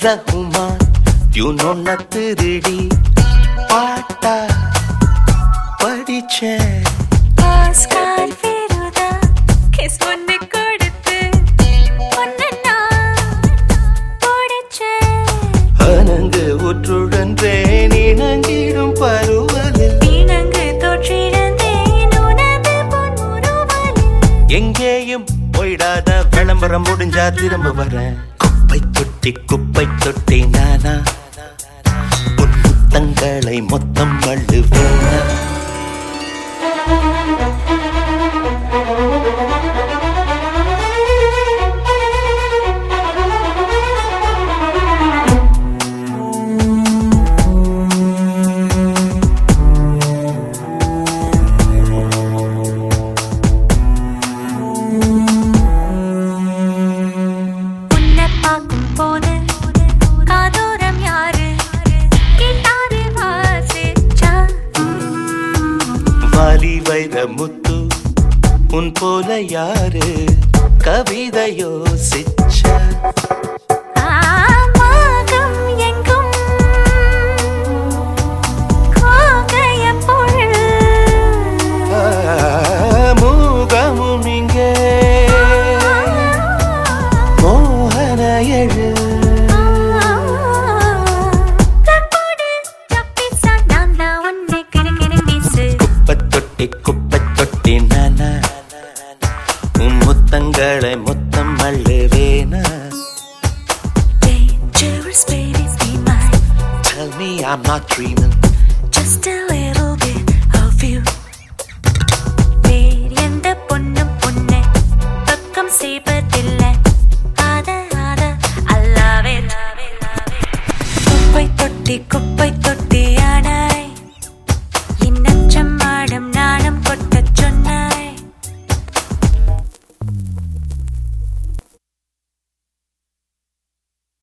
ரகுமான் டியூனொன்ன திருடி பாட்டா படிச்சேன் ஆஸ்கார் விருதா கிஸ் ஒன்னு கொடுத்து ஒன்னு நான் பிடிச்சேன் அனங்கு உற்றுழன்றேன் இணங்கிடும் பருவலில் இணங்கு தோற்றிருந்தேன் உனது பொன்னுருவலில் எங்கேயும் போயிடாத விளம்பரம் முடிஞ்சா திரும்ப வரேன் குப்பை தொட்டி குப்பை தொட்டி நானா உன் முத்தங்களை மொத்தம் அள்ளுவேனா உன்னை பார்க்கும் போது காதோரம் யாரு கிட்டாரு வாசிச்சா வாலி வைர முத்து உன் போல யாரு கவிதை யோசிச்ச ஆமாகம் எங்கும் கோகைய பொருள் ஆ, மூகமும் இங்கே மோகன எழு தப்போடு தப்பிச்சா நான் தான் உன்னை கிறுகிறு பேசு குப்பை தொட்டி குப்பை தொட்டி நானா உன் முத்தங்களை மொத்தம் அள்ளுவேனா Dangerous baby be mine Tell me I'm not dreaming Just a little bit of you வேறு எந்த பொண்ணும் பொண்ணை பக்கம் செய்வதில்லை அத அத I love it குப்பை தொட்டி குப்பை தொட்டி ஆன